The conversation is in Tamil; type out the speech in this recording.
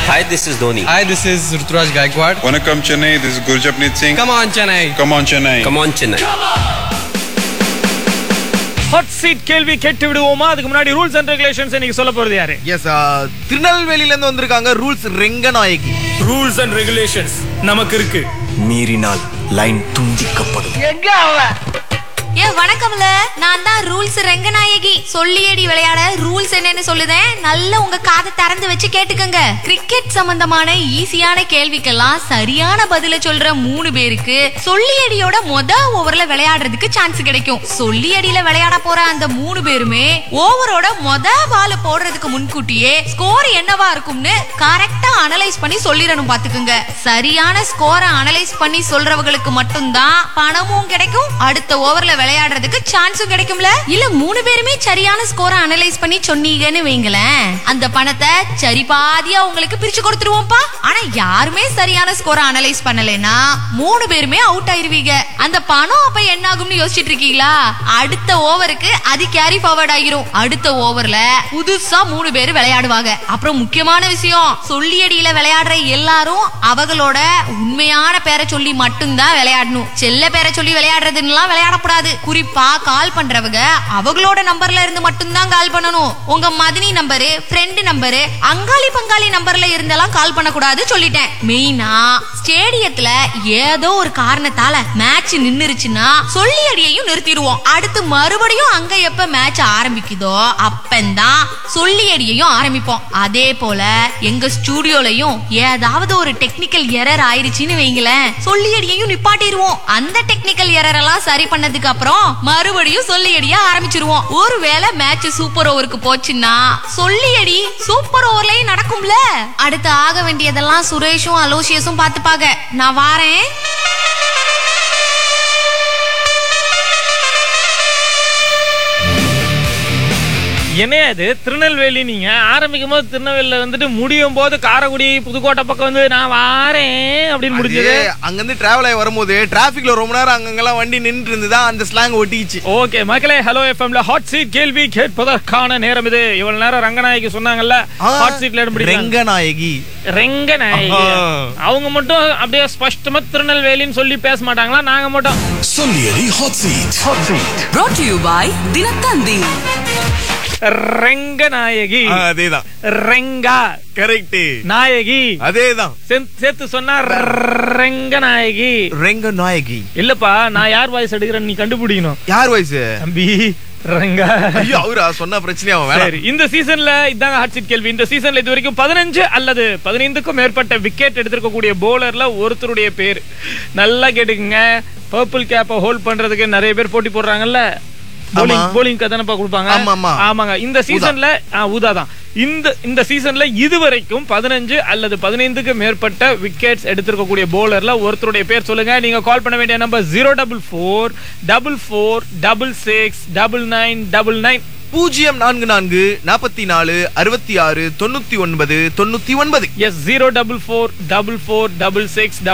Hi, this is Dhoni. Hi, this is Ruturaj Gaikwad. Vanakkam Chennai, this is Gurjapneet Singh. Come on, Chennai. Come on Chennai. Come on, Chennai. Hot seat கேள்வி கேட்டு விடுவோமா அதுக்கு முன்னாடி ரூல்ஸ் அண்ட் ரெகுலேஷன்ஸ் இன்னைக்கு சொல்ல போறது யாரு எஸ் திருநெல்வேலியில இருந்து வந்திருக்காங்க rules Ranganayaki rules and regulations நமக்கு இருக்கு மீறினால் லைன் துண்டிக்கப்படும் ஏ வணக்கம்ல நான் தான் ரூல்ஸ் ரெங்கநாயகி சொல்லியடி விளையாட ரூல்ஸ் என்னன்னு சொல்லுதேன் நல்ல உங்க காதை திறந்து வச்சு கேட்டுக்கங்க கிரிக்கெட் சம்பந்தமான ஈஸியான கேள்விக்கெல்லாம் சரியான பதில சொல்ற மூணு பேருக்கு சொல்லியடியோட மொத ஓவர்ல விளையாடுறதுக்கு சான்ஸ் கிடைக்கும் சொல்லியடியில விளையாட போற அந்த மூணு பேருமே ஓவரோட மொத பால் போடுறதுக்கு முன்கூட்டியே ஸ்கோர் என்னவா இருக்கும்னு கரெக்டா அனலைஸ் பண்ணி சொல்லிடணும் பாத்துக்குங்க சரியான ஸ்கோரை அனலைஸ் பண்ணி சொல்றவங்களுக்கு மட்டும்தான் பணமும் கிடைக்கும் அடுத்த ஓவர்ல விளையாடுறதுக்கு சான்ஸும் கிடைக்கும்ல இல்ல மூணு பேருமே சரியான ஸ்கோரை அனலைஸ் பண்ணி சொன்னீங்கன்னு வைங்களேன் அந்த பணத்தை சரி பாதியா உங்களுக்கு பிரிச்சு கொடுத்துருவோம்ப்பா ஆனா யாருமே சரியான ஸ்கோரை அனலைஸ் பண்ணலைன்னா மூணு பேருமே அவுட் ஆயிருவீங்க அந்த பணம் அப்ப என்ன ஆகும்னு யோசிச்சுட்டு இருக்கீங்களா அடுத்த ஓவருக்கு அது கேரி ஃபார்வர்ட் ஆகிரும் அடுத்த ஓவர்ல புதுசா மூணு பேர் விளையாடுவாங்க அப்புறம் முக்கியமான விஷயம் சொல்லியடியில விளையாடுற எல்லாரும் அவங்களோட உண்மையான பேரை சொல்லி மட்டும்தான் விளையாடணும் செல்ல பேரை சொல்லி விளையாடுறதுலாம் விளையாடக்கூடாது குறிப்பா கால் பண்றவங்க அவங்களோட நம்பர்ல இருந்து மட்டும்தான் கால் பண்ணணும் உங்க மதினி நம்பரு ஃப்ரெண்டு நம்பரு அங்காளி பங்காளி நம்பர்ல இருந்தெல்லாம் கால் பண்ணக்கூடாது சொல்லிட்டேன் மெயினா ஸ்டேடியத்துல ஏதோ ஒரு காரணத்தால மேட்ச் நின்னுருச்சுன்னா சொல்லியடியையும் நிறுத்திடுவோம் அடுத்து மறுபடியும் அங்க எப்ப மேட்ச் ஆரம்பிக்குதோ அப்பந்தான் சொல்லியடியையும் ஆரம்பிப்போம் அதே போல எங்க ஸ்டூடியோலயும் ஏதாவது ஒரு டெக்னிக்கல் எரர் ஆயிருச்சுன்னு வைங்களேன் சொல்லியடியையும் நிப்பாட்டிடுவோம் அந்த டெக்னிக்கல் எரர் எல்லாம் சரி பண்ணதுக்கு அப்புறம் மறுபடியும் சொல்லியடிய ஆரம்பிச்சிருவோம் ஒருவேளை மேட்ச் சூப்பர் ஓவருக்கு போச்சுன்னா சொல்லியடி சூப்பர் ஓவர்லயும் நடக்கும்ல அடுத்து ஆக வேண்டியதெல்லாம் சுரேஷும் அலோசியஸும் பாத்துப்பாங்க நான் வாரேன் என்ன இது திருநெல்வேலி நீங்க ஆரம்பிக்கும் போது திருநெல்வேலியில வந்துட்டு முடியும் போது காரைக்குடி புதுக்கோட்டை பக்கம் வந்து நான் வாரேன் அப்படின்னு முடிஞ்சது அங்க இருந்து டிராவல் ஆகி வரும்போது டிராபிக்ல ரொம்ப நேரம் அங்கங்கெல்லாம் வண்டி நின்று இருந்ததா அந்த ஸ்லாங் ஒட்டிச்சு ஓகே மக்களே ஹலோ எஃப்எம்ல ஹாட் சீட் கேள்வி கேட்பதற்கான நேரம் இது இவ்வளவு நேரம் ரங்கநாயகி சொன்னாங்கல்ல ஹாட் சீட்ல இடம் பிடிக்கிறாங்க ரெங்கநாயகி ரெங்கநாயகி ஆஹா. அவங்க மட்டும் அப்படியே ஸ்பஷ்டமா திருநெல்வேலின்னு சொல்லி பேச மாட்டாங்களா நாங்க மட்டும் சொல்லியடி hot seat hot seat brought to you by Dinathanthi Ranganayaki அதேதான் ரெங்கா கரெக்ட் நாயகி அதேதான் சேர்த்து- சேர்த்து சொன்னா ரெங்கநாயகி ரெங்கநாயகி இல்லப்பா நான் யார் வாய்ஸ் எடுக்கிறேன்னு நீ கண்டுபிடிக்கணும் யார் வயசு தம்பி ரங்கா ஐயோ அவரா சொன்ன பிரச்சனையா அவன் சரி வேணாம் இந்த சீசன்ல இதாங்க ஹாட் சீட் கேள்வி இந்த சீசன்ல இது வரைக்கும் பதினஞ்சு அல்லது பதினைந்துக்கும் மேற்பட்ட விக்கெட் எடுத்திருக்கக்கூடிய போலர்ல ஒருத்தருடைய பேர் நல்லா கேட்டுக்குங்க பர்பிள் கேப்பை ஹோல்ட் பண்றதுக்கு நிறைய பேர் போட்டி போடுறாங்கல்ல போலிங் ஆமா. போலிங் தானப்பா கொடுப்பாங்க ஆமா, ஆமா. ஆமாங்க இந்த சீசன்ல ஊதா தான் இந்த இந்த சீசன்ல இதுவரைக்கும் பதினஞ்சு அல்லது பதினைந்துக்கு மேற்பட்ட விக்கெட்ஸ் எடுத்திருக்கக்கூடிய போலர்ல ஒருத்தருடைய பேர் சொல்லுங்க நீங்க கால் பண்ண வேண்டிய number zero double four double four double six double nine double nine பூஜ்ஜியம் நான்கு நான்கு நாற்பத்தி நாலு அறுபத்தி ஆறு தொண்ணூத்தி ஒன்பது தொண்ணூத்தி ஒன்பது yes zero double four double four double six